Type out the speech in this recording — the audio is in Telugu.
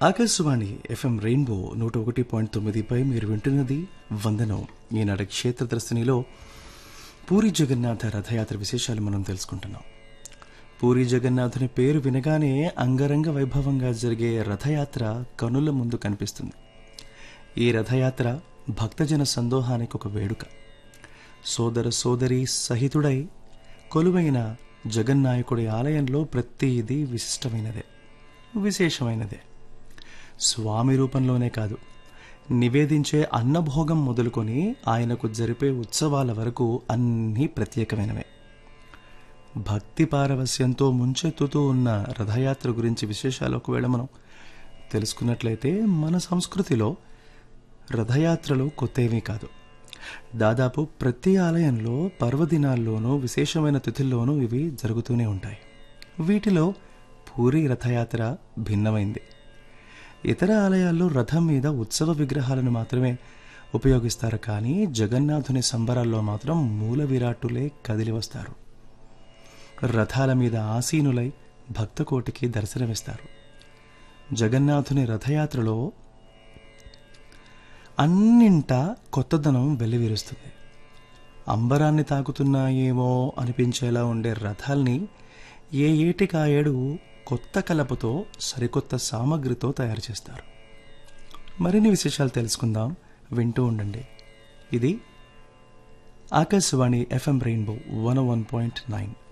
ఆకాశవాణి ఎఫ్ఎం రెయిన్బో నూట ఒకటి పాయింట్ తొమ్మిదిపై మీరు వింటున్నది వందనం ఈనాటి క్షేత్ర దర్శనిలో పూరి జగన్నాథ రథయాత్ర విశేషాలు మనం తెలుసుకుంటున్నాం పూరి జగన్నాథుని పేరు వినగానే అంగరంగ వైభవంగా జరిగే రథయాత్ర కనుల ముందు కనిపిస్తుంది ఈ రథయాత్ర భక్తజన సందోహానికి ఒక వేడుక సోదర సోదరి సహితుడై కొలువైన జగన్నాయకుడి ఆలయంలో ప్రతిదీ విశిష్టమైనదే విశేషమైనదే స్వామి రూపంలోనే కాదు నివేదించే అన్నభోగం మొదలుకొని ఆయనకు జరిపే ఉత్సవాల వరకు అన్నీ ప్రత్యేకమైనవే భక్తి పారవస్యంతో ముంచెత్తుతూ ఉన్న రథయాత్ర గురించి విశేషాలు ఒకవేళ మనం తెలుసుకున్నట్లయితే మన సంస్కృతిలో రథయాత్రలు కొత్తేమీ కాదు దాదాపు ప్రతి ఆలయంలో పర్వదినాల్లోనూ విశేషమైన తిథుల్లోనూ ఇవి జరుగుతూనే ఉంటాయి వీటిలో పూరి రథయాత్ర భిన్నమైంది ఇతర ఆలయాల్లో రథం మీద ఉత్సవ విగ్రహాలను మాత్రమే ఉపయోగిస్తారు కానీ జగన్నాథుని సంబరాల్లో మాత్రం మూల విరాట్టులే కదిలి వస్తారు రథాల మీద ఆసీనులై భక్తకోటికి దర్శనమిస్తారు జగన్నాథుని రథయాత్రలో అన్నింటా కొత్తదనం వెల్లివిరుస్తుంది అంబరాన్ని తాకుతున్నాయేమో అనిపించేలా ఉండే రథాల్ని ఏ ఏటికా ఏడు కొత్త కలపతో సరికొత్త సామగ్రితో తయారు చేస్తారు మరిన్ని విశేషాలు తెలుసుకుందాం వింటూ ఉండండి ఇది Akashvani FM rainbow one one point nine